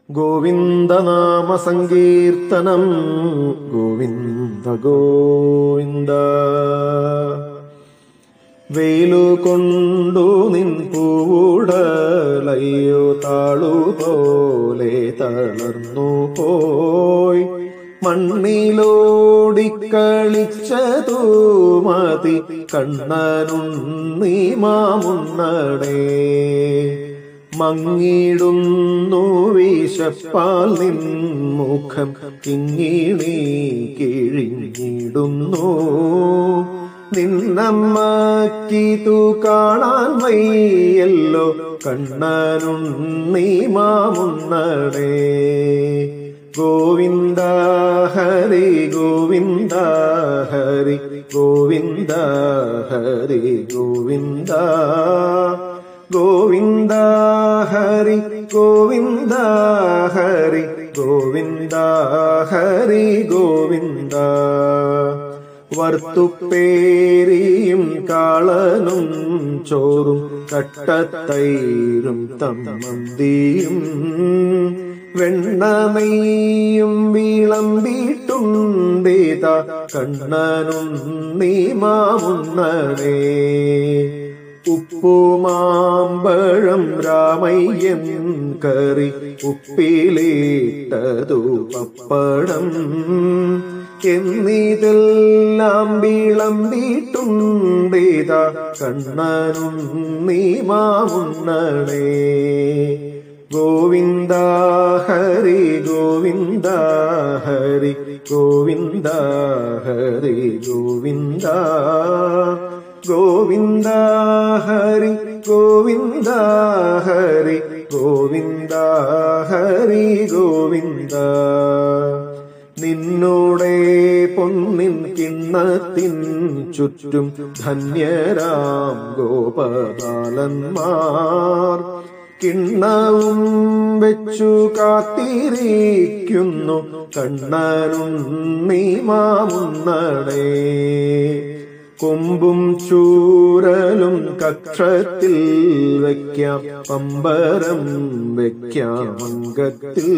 ഗോവിന്ദനാമ സങ്കീർത്തനം ഗോവിന്ദ ഗോവിന്ദ വെയിലു കൊണ്ടു നിൻ പൂവുടലയ്യോ താളുപോലെ തളർന്നു പോയി മണ്ണിലോടിക്കളിച്ചതു മതി കണ്ണനുണ്ണി മാമുണ്ണടേ മങ്ങിടുന്നു വിശപ്പാൽ നിൻ മുഖം കിങ്ങിണി കിഴിഞ്ഞിടുന്നു നിന്നമ്മക്കിതു കാണാൻ വയ്യല്ലോ കണ്ണനുണ്ണി മാമുണ്ണടേ ഗോവിന്ദ ഹരി ഗോവിന്ദ ഹരി ഗോവിന്ദ ഹരി ഗോവിന്ദ ഗോവിന്ദ ഹരി ഗോവിന്ദ ഹരി ഗോവിന്ദ ഹരി ഗോവിന്ദ വറുത്തുപ്പേരിയും കാളനും ചോറും കട്ടത്തൈരും തമ്മന്തിയും വെണ്ണമയും വിളമ്പിട്ടുണ്ടേത കണ്ണനും നീ മാമുണ്ണടേ ഉപ്പുമാമ്പഴം രാമയ്യൻ കറി ഉപ്പിലിട്ടതു പപ്പടം എന്നിതെല്ലാം വിളമ്പിട്ടുണ്ടേത കണ്ണനും നീ മാമുണ്ണടേ ഗോവിന്ദ ഹരി ഗോവിന്ദ ഹരി ഗോവിന്ദ ഹരി ഗോവിന്ദ ഗോവിന്ദ ഹരി ഗോവിന്ദ ഹരി ഗോവിന്ദ ഹരി ഗോവിന്ദ നിന്നോടെ പൊന്നിൻ കിണ്ണത്തിൻ ചുറ്റും ധന്യരാം ഗോപബാലന്മാർ കിണ്ണവും വെച്ചു കാത്തിരിക്കുന്നു കണ്ണനുണ്ണി മാമുണ്ണടേ കൊമ്പും ചൂരലും കക്ഷത്തിൽ വയ്ക്കാം പമ്പരം വയ്ക്കാം അംഗത്തിൽ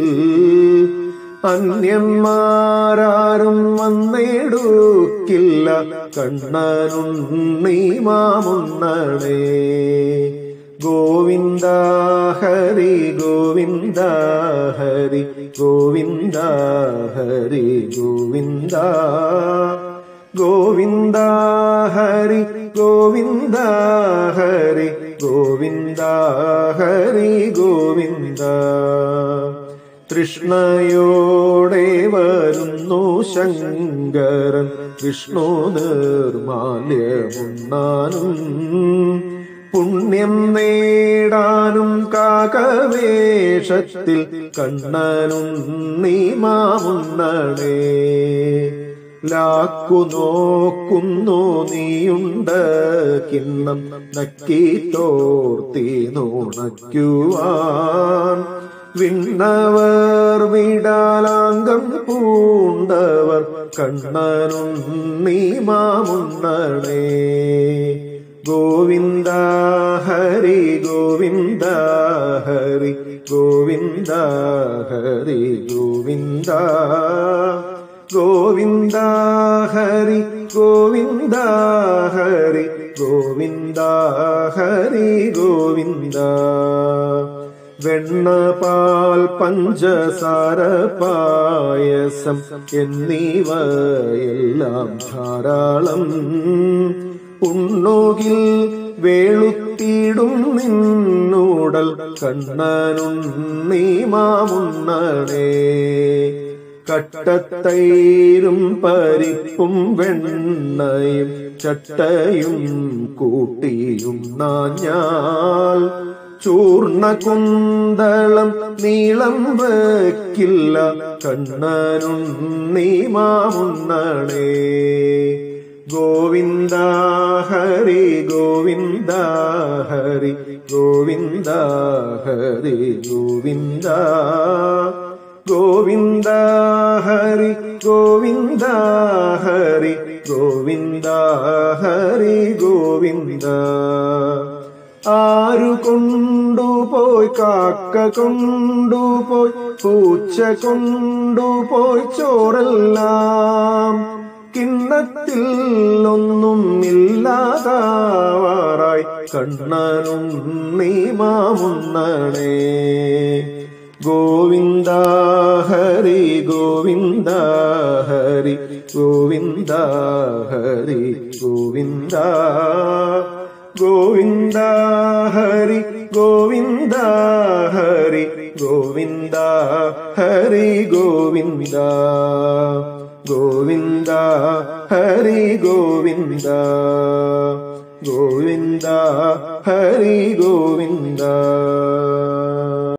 അന്യന്മാരാരും വന്നെടുക്കില്ല കണ്ണനുണ്ണി മാമുണ്ണടേ ഗോവിന്ദ ഹരി ഗോവിന്ദ ഹരി ഗോവിന്ദ ഹരി ഗോവിന്ദ ഗോവിന്ദ ഹരി ഗോവിന്ദ ഹരി ഗോവിന്ദ ഹരി ഗോവിന്ദ തൃഷ്ണയോടെ വരുന്നു ശങ്കരൻ വിഷ്ണു നിർമാല്യമുണ്ണാനും പുണ്യം നേടാനും കാകവേഷത്തിൽ കണ്ണനും നീ മാമുണ്ണടേ ലാക്കു നോക്കുന്നു നീയുണ്ട കിണ്ണം നക്കി തോർത്തി നുണയ്ക്കുവാൻ വിണ്ണവർ വിടാലാംഗം പൂണ്ടവർ കണ്ണനും നീ മാമുണ്ണടേ ഗോവിന്ദ ഹരി ഗോവിന്ദ ഹരി ഗോവിന്ദ ഹരി ഗോവിന്ദ ഗോവിന്ദ ഹരി ഗോവിന്ദ ഹരി ഗോവിന്ദ ഹരി ഗോവിന്ദ വെണ്ണപാൽ പഞ്ചസാര പായസം എന്നിവയെല്ലാം ധാരാളം ഉണ്ണുകിൽ വേളുത്തിടും നിന്നൂടൽ കണ്ണനുണ്ണി മാമുണ്ണടേ കട്ടത്തൈരും പരിപ്പും വെണ്ണയും ചട്ടയും കൂട്ടിയും നാഞ്ഞാൽ ചൂർണ കുന്തളം നീളം വയ്ക്കില്ല കണ്ണനുണ്ണി മാമുണ്ണടേ ഗോവിന്ദ ഹരി ഗോവിന്ദ ഹരി ഗോവിന്ദ ഹരി ഗോവിന്ദ ഗോവിന്ദ ഹരി ഗോവിന്ദ ഹരി ഗോവിന്ദ ഹരി ഗോവിന്ദ ആരു കൊണ്ടുപോയി കൊണ്ടുപോയി കാക്ക കൊണ്ടുപോയി പൂച്ച കൊണ്ടുപോയി ചോറെല്ലാം കിണ്ണത്തിൽ ഒന്നും ഇല്ലാതാവാറായി കണ്ണനും നീ മാമുന്നണേ ഗോവിന്ദ ഹരി ഗോവിന്ദ ഹരി ഗോവിന്ദ ഹരി ഗോവിന്ദ ഗോവിന്ദ ഹരി ഗോവിന്ദ ഹരി ഗോവിന്ദ ഹരി ഗോവിന്ദ ഗോവിന്ദ ഹരി ഗോവിന്ദ ഗോവിന്ദ ഹരി ഗോവിന്ദ